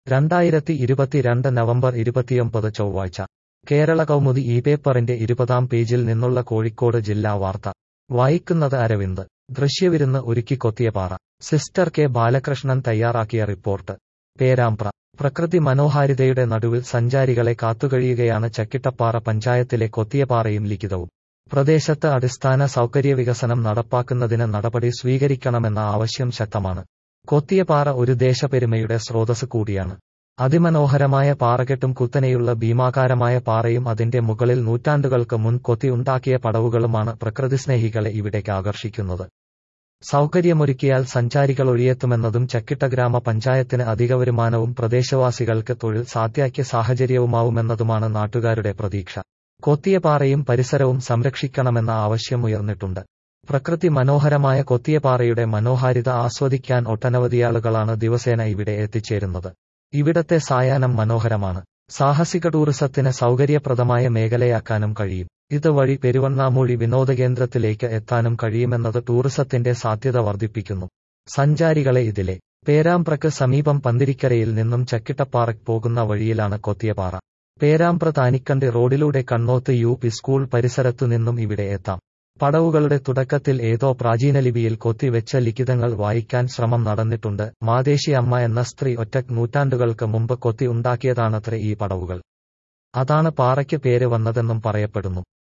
രണ്ടായിരത്തി ഇരുപത്തിരണ്ട് നവംബർ ഇരുപത്തിയൊമ്പത് ചൊവ്വാഴ്ച കേരള കൗമുദി ഈ പേപ്പറിന്റെ ഇരുപതാം പേജിൽ നിന്നുള്ള കോഴിക്കോട് ജില്ലാ വാർത്ത വായിക്കുന്നത് അരവിന്ദ് ദൃശ്യവിരുന്ന് ഒരുക്കി കൊത്തിയപാറ സിസ്റ്റർ കെ ബാലകൃഷ്ണൻ തയ്യാറാക്കിയ റിപ്പോർട്ട് പേരാമ്പ്ര പ്രകൃതി മനോഹാരിതയുടെ നടുവിൽ സഞ്ചാരികളെ കാത്തുകഴിയുകയാണ് ചക്കിട്ടപ്പാറ പഞ്ചായത്തിലെ കൊത്തിയപാറയും ലിഖിതവും പ്രദേശത്ത് അടിസ്ഥാന സൗകര്യ വികസനം നടപ്പാക്കുന്നതിന് നടപടി സ്വീകരിക്കണമെന്ന ആവശ്യം ശക്തമാണ് കൊത്തിയപാറ ഒരു ദേശപെരുമയുടെ സ്രോതസ് കൂടിയാണ് അതിമനോഹരമായ പാറകെട്ടും കുത്തനെയുള്ള ഭീമാകാരമായ പാറയും അതിന്റെ മുകളിൽ നൂറ്റാണ്ടുകൾക്ക് മുൻ കൊത്തി ഉണ്ടാക്കിയ പടവുകളുമാണ് പ്രകൃതിസ്നേഹികളെ ഇവിടേക്ക് ആകർഷിക്കുന്നത് സൗകര്യമൊരുക്കിയാൽ സഞ്ചാരികൾ ഒഴിയെത്തുമെന്നതും ചക്കിട്ട ഗ്രാമ പഞ്ചായത്തിന് അധിക വരുമാനവും പ്രദേശവാസികൾക്ക് തൊഴിൽ സാധ്യാക്കിയ സാഹചര്യവുമാവുമെന്നതുമാണ് നാട്ടുകാരുടെ പ്രതീക്ഷ കൊത്തിയപാറയും പരിസരവും സംരക്ഷിക്കണമെന്ന ആവശ്യം ഉയർന്നിട്ടുണ്ട് പ്രകൃതി മനോഹരമായ കൊത്തിയപാറയുടെ മനോഹാരിത ആസ്വദിക്കാൻ ഒട്ടനവധിയാളുകളാണ് ദിവസേന ഇവിടെ എത്തിച്ചേരുന്നത് ഇവിടത്തെ സായാഹ്നം മനോഹരമാണ് സാഹസിക ടൂറിസത്തിന് സൗകര്യപ്രദമായ മേഖലയാക്കാനും കഴിയും ഇതുവഴി പെരുവണ്ണാമൂഴി വിനോദകേന്ദ്രത്തിലേക്ക് എത്താനും കഴിയുമെന്നത് ടൂറിസത്തിന്റെ സാധ്യത വർദ്ധിപ്പിക്കുന്നു സഞ്ചാരികളെ ഇതിലെ പേരാമ്പ്രക്ക് സമീപം പന്തിരിക്കരയിൽ നിന്നും ചക്കിട്ടപ്പാറയ്ക്ക് പോകുന്ന വഴിയിലാണ് കൊത്തിയപാറ പേരാമ്പ്ര താനിക്കണ്ടി റോഡിലൂടെ കണ്ണോത്ത് യു പി സ്കൂൾ പരിസരത്തു നിന്നും ഇവിടെ എത്താം പടവുകളുടെ തുടക്കത്തിൽ ഏതോ പ്രാചീന ലിപിയിൽ കൊത്തിവെച്ച ലിഖിതങ്ങൾ വായിക്കാൻ ശ്രമം നടന്നിട്ടുണ്ട് മാതേശി അമ്മ എന്ന സ്ത്രീ ഒറ്റ നൂറ്റാണ്ടുകൾക്ക് മുമ്പ് കൊത്തി ഉണ്ടാക്കിയതാണത്രേ ഈ പടവുകൾ അതാണ് പാറയ്ക്ക് പേര് വന്നതെന്നും പറയപ്പെടുന്നു